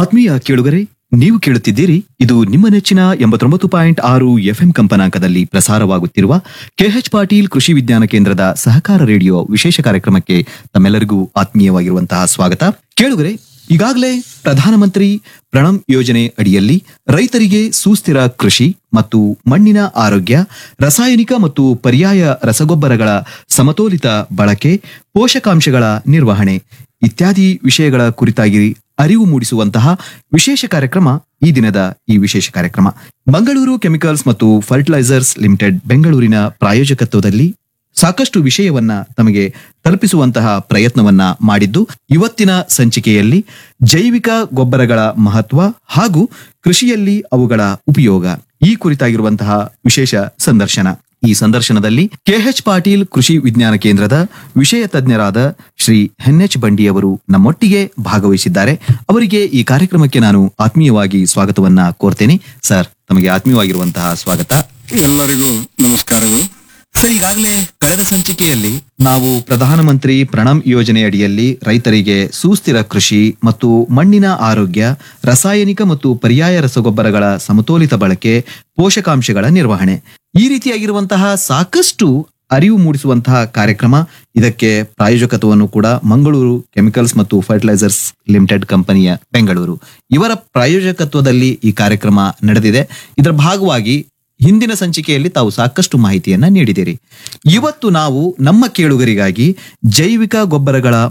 ಆತ್ಮೀಯ ಕೇಳುಗರೆ ನೀವು ಕೇಳುತ್ತಿದ್ದೀರಿ ಇದು ನಿಮ್ಮ ನೆಚ್ಚಿನ ಎಂಬತ್ತೊಂಬತ್ತು ಪಾಯಿಂಟ್ ಆರು ಎಫ್ಎಂ ಕಂಪನಾಂಕದಲ್ಲಿ ಪ್ರಸಾರವಾಗುತ್ತಿರುವ ಕೆಎಚ್ ಪಾಟೀಲ್ ಕೃಷಿ ವಿಜ್ಞಾನ ಕೇಂದ್ರದ ಸಹಕಾರ ರೇಡಿಯೋ ವಿಶೇಷ ಕಾರ್ಯಕ್ರಮಕ್ಕೆ ತಮ್ಮೆಲ್ಲರಿಗೂ ಆತ್ಮೀಯವಾಗಿರುವಂತಹ ಸ್ವಾಗತ ಕೇಳುಗರೆ ಈಗಾಗಲೇ ಪ್ರಧಾನಮಂತ್ರಿ ಪ್ರಣಮ್ ಯೋಜನೆ ಅಡಿಯಲ್ಲಿ ರೈತರಿಗೆ ಸುಸ್ಥಿರ ಕೃಷಿ ಮತ್ತು ಮಣ್ಣಿನ ಆರೋಗ್ಯ ರಾಸಾಯನಿಕ ಮತ್ತು ಪರ್ಯಾಯ ರಸಗೊಬ್ಬರಗಳ ಸಮತೋಲಿತ ಬಳಕೆ ಪೋಷಕಾಂಶಗಳ ನಿರ್ವಹಣೆ ಇತ್ಯಾದಿ ವಿಷಯಗಳ ಕುರಿತಾಗಿ ಅರಿವು ಮೂಡಿಸುವಂತಹ ವಿಶೇಷ ಕಾರ್ಯಕ್ರಮ ಈ ದಿನದ ಈ ವಿಶೇಷ ಕಾರ್ಯಕ್ರಮ ಮಂಗಳೂರು ಕೆಮಿಕಲ್ಸ್ ಮತ್ತು ಫರ್ಟಿಲೈಸರ್ಸ್ ಲಿಮಿಟೆಡ್ ಬೆಂಗಳೂರಿನ ಪ್ರಾಯೋಜಕತ್ವದಲ್ಲಿ ಸಾಕಷ್ಟು ವಿಷಯವನ್ನ ತಮಗೆ ತಲುಪಿಸುವಂತಹ ಪ್ರಯತ್ನವನ್ನ ಮಾಡಿದ್ದು ಇವತ್ತಿನ ಸಂಚಿಕೆಯಲ್ಲಿ ಜೈವಿಕ ಗೊಬ್ಬರಗಳ ಮಹತ್ವ ಹಾಗೂ ಕೃಷಿಯಲ್ಲಿ ಅವುಗಳ ಉಪಯೋಗ ಈ ಕುರಿತಾಗಿರುವಂತಹ ವಿಶೇಷ ಸಂದರ್ಶನ ಈ ಸಂದರ್ಶನದಲ್ಲಿ ಕೆಎಚ್ ಪಾಟೀಲ್ ಕೃಷಿ ವಿಜ್ಞಾನ ಕೇಂದ್ರದ ವಿಷಯ ತಜ್ಞರಾದ ಶ್ರೀ ಎನ್ ಎಚ್ ಬಂಡಿಯವರು ನಮ್ಮೊಟ್ಟಿಗೆ ಭಾಗವಹಿಸಿದ್ದಾರೆ ಅವರಿಗೆ ಈ ಕಾರ್ಯಕ್ರಮಕ್ಕೆ ನಾನು ಆತ್ಮೀಯವಾಗಿ ಸ್ವಾಗತವನ್ನ ಕೋರ್ತೇನೆ ಸರ್ ತಮಗೆ ಆತ್ಮೀಯವಾಗಿರುವಂತಹ ಸ್ವಾಗತ ಎಲ್ಲರಿಗೂ ನಮಸ್ಕಾರಗಳು ಸರ್ ಈಗಾಗಲೇ ಕಳೆದ ಸಂಚಿಕೆಯಲ್ಲಿ ನಾವು ಪ್ರಧಾನಮಂತ್ರಿ ಪ್ರಣಮ್ ಯೋಜನೆ ಅಡಿಯಲ್ಲಿ ರೈತರಿಗೆ ಸುಸ್ಥಿರ ಕೃಷಿ ಮತ್ತು ಮಣ್ಣಿನ ಆರೋಗ್ಯ ರಾಸಾಯನಿಕ ಮತ್ತು ಪರ್ಯಾಯ ರಸಗೊಬ್ಬರಗಳ ಸಮತೋಲಿತ ಬಳಕೆ ಪೋಷಕಾಂಶಗಳ ನಿರ್ವಹಣೆ ಈ ರೀತಿಯಾಗಿರುವಂತಹ ಸಾಕಷ್ಟು ಅರಿವು ಮೂಡಿಸುವಂತಹ ಕಾರ್ಯಕ್ರಮ ಇದಕ್ಕೆ ಪ್ರಾಯೋಜಕತ್ವವನ್ನು ಕೂಡ ಮಂಗಳೂರು ಕೆಮಿಕಲ್ಸ್ ಮತ್ತು ಫರ್ಟಿಲೈಸರ್ಸ್ ಲಿಮಿಟೆಡ್ ಕಂಪನಿಯ ಬೆಂಗಳೂರು ಇವರ ಪ್ರಾಯೋಜಕತ್ವದಲ್ಲಿ ಈ ಕಾರ್ಯಕ್ರಮ ನಡೆದಿದೆ ಇದರ ಭಾಗವಾಗಿ ಹಿಂದಿನ ಸಂಚಿಕೆಯಲ್ಲಿ ತಾವು ಸಾಕಷ್ಟು ಮಾಹಿತಿಯನ್ನ ನೀಡಿದಿರಿ ಇವತ್ತು ನಾವು ನಮ್ಮ ಕೇಳುಗರಿಗಾಗಿ ಜೈವಿಕ ಗೊಬ್ಬರಗಳ